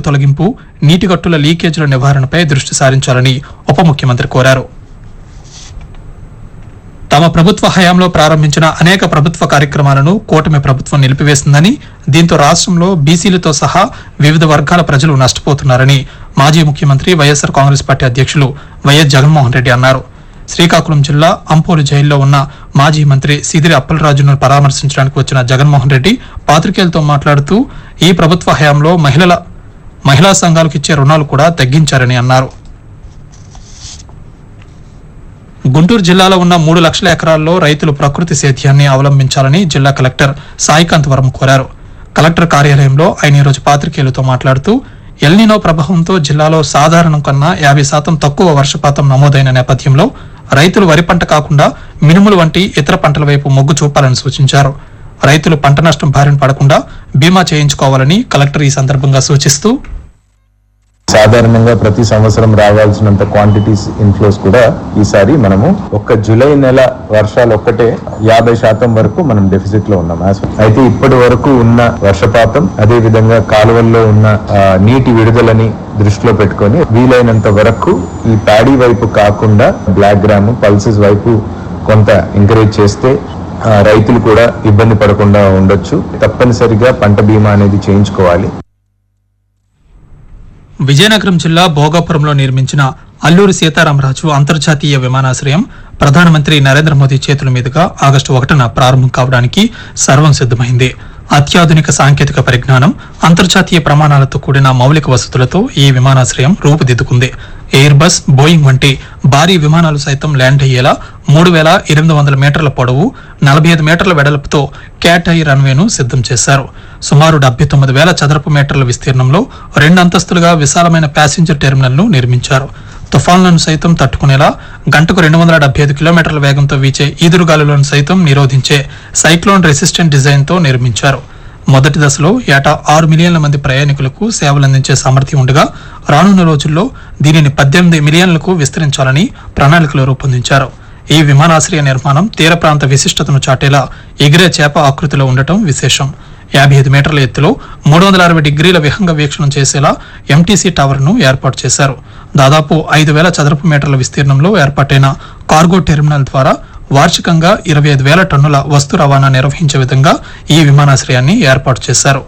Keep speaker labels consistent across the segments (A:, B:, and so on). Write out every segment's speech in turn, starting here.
A: తొలగింపు నీటిగట్టుల లీకేజీల నివారణపై దృష్టి సారించాలని ఉప ముఖ్యమంత్రి కోరారు తమ ప్రభుత్వ హయాంలో ప్రారంభించిన అనేక ప్రభుత్వ కార్యక్రమాలను కూటమి ప్రభుత్వం నిలిపివేసిందని దీంతో రాష్ట్రంలో బీసీలతో సహా వివిధ వర్గాల ప్రజలు నష్టపోతున్నారని మాజీ ముఖ్యమంత్రి వైఎస్సార్ కాంగ్రెస్ పార్టీ అధ్యక్షులు వైఎస్ జగన్మోహన్ రెడ్డి అన్నారు శ్రీకాకుళం జిల్లా అంపోలు జైల్లో ఉన్న మాజీ మంత్రి సిదిరి అప్పలరాజును పరామర్శించడానికి వచ్చిన జగన్మోహన్ రెడ్డి పాత్రికేయులతో మాట్లాడుతూ ఈ ప్రభుత్వ హయాంలో మహిళల మహిళా సంఘాలకు ఇచ్చే రుణాలు కూడా తగ్గించారని అన్నారు గుంటూరు జిల్లాలో ఉన్న మూడు లక్షల ఎకరాల్లో రైతులు ప్రకృతి సేద్యాన్ని అవలంబించాలని జిల్లా కలెక్టర్ సాయికాంత్ వరం కోరారు కలెక్టర్ కార్యాలయంలో ఆయన ఈరోజు పాత్రికేయులతో మాట్లాడుతూ ఎల్నినో ప్రభావంతో జిల్లాలో సాధారణం కన్నా యాభై శాతం తక్కువ వర్షపాతం నమోదైన నేపథ్యంలో రైతులు వరి పంట కాకుండా మినుములు వంటి ఇతర పంటల వైపు మొగ్గు చూపాలని సూచించారు రైతులు పంట నష్టం బారిన పడకుండా బీమా చేయించుకోవాలని కలెక్టర్ ఈ సందర్భంగా సూచిస్తూ
B: సాధారణంగా ప్రతి సంవత్సరం రావాల్సినంత క్వాంటిటీస్ ఇన్ఫ్లోస్ కూడా ఈసారి మనము ఒక్క జూలై నెల వర్షాలు ఒక్కటే యాభై శాతం వరకు మనం డెఫిసిట్ లో ఉన్నాం As- అయితే ఇప్పటి వరకు ఉన్న వర్షపాతం అదే విధంగా కాలువల్లో ఉన్న ఆ, నీటి విడుదలని దృష్టిలో పెట్టుకొని వీలైనంత వరకు ఈ ప్యాడీ వైపు కాకుండా బ్లాక్ గ్రామ్ పల్సెస్ వైపు కొంత ఎంకరేజ్ చేస్తే ఆ, రైతులు కూడా ఇబ్బంది పడకుండా ఉండొచ్చు తప్పనిసరిగా పంట బీమా అనేది చేయించుకోవాలి
A: విజయనగరం జిల్లా భోగాపురంలో నిర్మించిన అల్లూరి సీతారామరాజు అంతర్జాతీయ విమానాశ్రయం ప్రధానమంత్రి నరేంద్ర మోదీ చేతుల మీదుగా ఆగస్టు ఒకటిన ప్రారంభం కావడానికి సర్వం సిద్ధమైంది అత్యాధునిక సాంకేతిక పరిజ్ఞానం అంతర్జాతీయ ప్రమాణాలతో కూడిన మౌలిక వసతులతో ఈ విమానాశ్రయం రూపుదిద్దుకుంది ఎయిర్ బస్ బోయింగ్ వంటి భారీ విమానాలు సైతం ల్యాండ్ అయ్యేలా మూడు వేల ఎనిమిది వందల మీటర్ల పొడవు నలభై ఐదు మీటర్ల వెడల్పుతో క్యాట్ ఐ రన్వేను సిద్ధం చేశారు సుమారు డెబ్బై తొమ్మిది వేల చదరపు మీటర్ల విస్తీర్ణంలో రెండు అంతస్తులుగా విశాలమైన ప్యాసింజర్ టెర్మినల్ను నిర్మించారు తుఫాన్లను సైతం తట్టుకునేలా గంటకు రెండు వందల డెబ్బై ఐదు కిలోమీటర్ల వేగంతో వీచే ఈదురుగాలులను సైతం నిరోధించే సైక్లోన్ రెసిస్టెంట్ డిజైన్తో నిర్మించారు మొదటి దశలో ఏటా ఆరు మిలియన్ల మంది ప్రయాణికులకు సేవలందించే సామర్థ్యం ఉండగా రానున్న రోజుల్లో దీనిని పద్దెనిమిది మిలియన్లకు విస్తరించాలని ప్రణాళికలు రూపొందించారు ఈ విమానాశ్రయ నిర్మాణం తీర ప్రాంత విశిష్టతను చాటేలా ఎగిరే చేప ఆకృతిలో ఉండటం విశేషం యాభై ఐదు మీటర్ల ఎత్తులో మూడు వందల అరవై డిగ్రీల విహంగ వీక్షణం చేసేలా ఎంటీసీ టవర్ ను ఏర్పాటు చేశారు దాదాపు ఐదు వేల చదరపు మీటర్ల విస్తీర్ణంలో ఏర్పాటైన కార్గో టెర్మినల్ ద్వారా వార్షికంగా ఇరవై ఐదు వేల టన్నుల వస్తు రవాణా నిర్వహించే విధంగా ఈ విమానాశ్రయాన్ని ఏర్పాటు చేశారు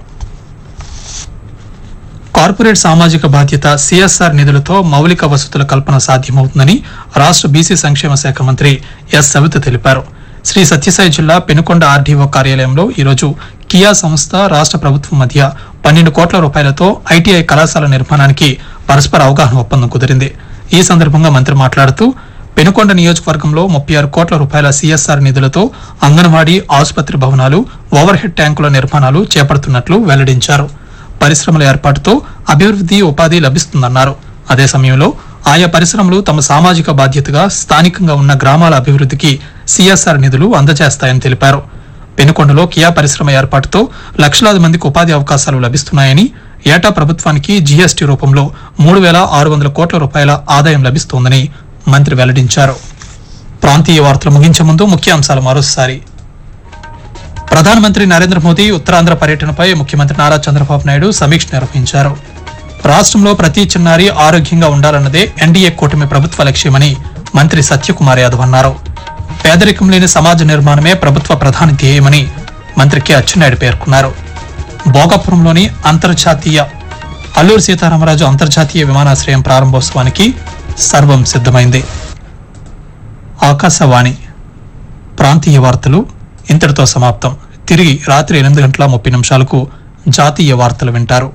A: కార్పొరేట్ సామాజిక బాధ్యత సిఎస్ఆర్ నిధులతో మౌలిక వసతుల కల్పన సాధ్యమవుతుందని రాష్ట్ర బీసీ సంక్షేమ శాఖ మంత్రి ఎస్ సవిత తెలిపారు శ్రీ సత్యసాయి జిల్లా పెనుకొండ ఆర్డీఓ కార్యాలయంలో ఈరోజు కియా సంస్థ రాష్ట్ర ప్రభుత్వం మధ్య పన్నెండు కోట్ల రూపాయలతో ఐటీఐ కళాశాల నిర్మాణానికి పరస్పర అవగాహన ఒప్పందం కుదిరింది ఈ సందర్భంగా మంత్రి మాట్లాడుతూ పెనుకొండ నియోజకవర్గంలో ముప్పై ఆరు కోట్ల రూపాయల సిఎస్ఆర్ నిధులతో అంగన్వాడీ ఆసుపత్రి భవనాలు ఓవర్ హెడ్ ట్యాంకుల నిర్మాణాలు చేపడుతున్నట్లు వెల్లడించారు పరిశ్రమల ఏర్పాటుతో అభివృద్ధి ఉపాధి లభిస్తుందన్నారు అదే సమయంలో ఆయా పరిశ్రమలు తమ సామాజిక బాధ్యతగా స్థానికంగా ఉన్న గ్రామాల అభివృద్ధికి సిఎస్ఆర్ నిధులు అందజేస్తాయని తెలిపారు పెనుకొండలో కియా పరిశ్రమ ఏర్పాటుతో లక్షలాది మందికి ఉపాధి అవకాశాలు లభిస్తున్నాయని ఏటా ప్రభుత్వానికి జీఎస్టీ రూపంలో మూడు వేల ఆరు వందల కోట్ల రూపాయల ఆదాయం లభిస్తోందని మంత్రి వెల్లడించారు ప్రాంతీయ వార్తలు ముగించే ముందు ముఖ్యాంశాలు మరోసారి ప్రధానమంత్రి నరేంద్ర మోదీ ఉత్తరాంధ్ర పర్యటనపై ముఖ్యమంత్రి నారా చంద్రబాబు నాయుడు సమీక్ష నిర్వహించారు రాష్ట్రంలో ప్రతి చిన్నారి ఆరోగ్యంగా ఉండాలన్నదే ఎన్డీఏ కూటమి ప్రభుత్వ లక్ష్యమని మంత్రి సత్యకుమార్ యాదవ్ అన్నారు పేదరికం లేని సమాజ నిర్మాణమే ప్రభుత్వ ప్రధాన ధ్యేయమని మంత్రి కె అచ్చెన్నాయుడు పేర్కొన్నారు భోగాపురంలోని అంతర్జాతీయ అల్లూరు సీతారామరాజు అంతర్జాతీయ విమానాశ్రయం ప్రారంభోత్సవానికి సర్వం సిద్ధమైంది ఆకాశవాణి ప్రాంతీయ వార్తలు ఇంతటితో సమాప్తం తిరిగి రాత్రి ఎనిమిది గంటల ముప్పై నిమిషాలకు జాతీయ వార్తలు వింటారు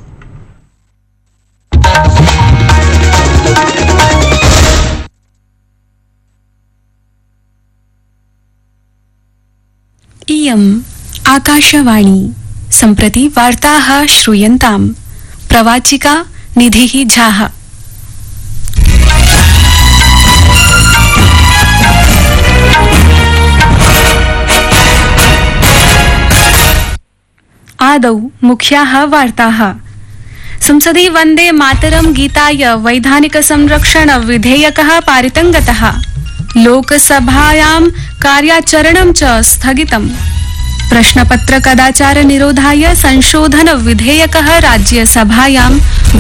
C: इयम् आकाशवाणी सम्प्रति वार्ताः श्रूयन्ताम् प्रवाचिका निधिः झाः आदौ मुख्याः वार्ताः संसदि वन्दे मातरं गीताय वैधानिक संरक्षण विधेयकः पारितं गतः लोकसभायां कार्याचरणं च स्थगितम् प्रश्नपत्र कदाचार निरोधाय संशोधन विधेयकः राज्यसभायां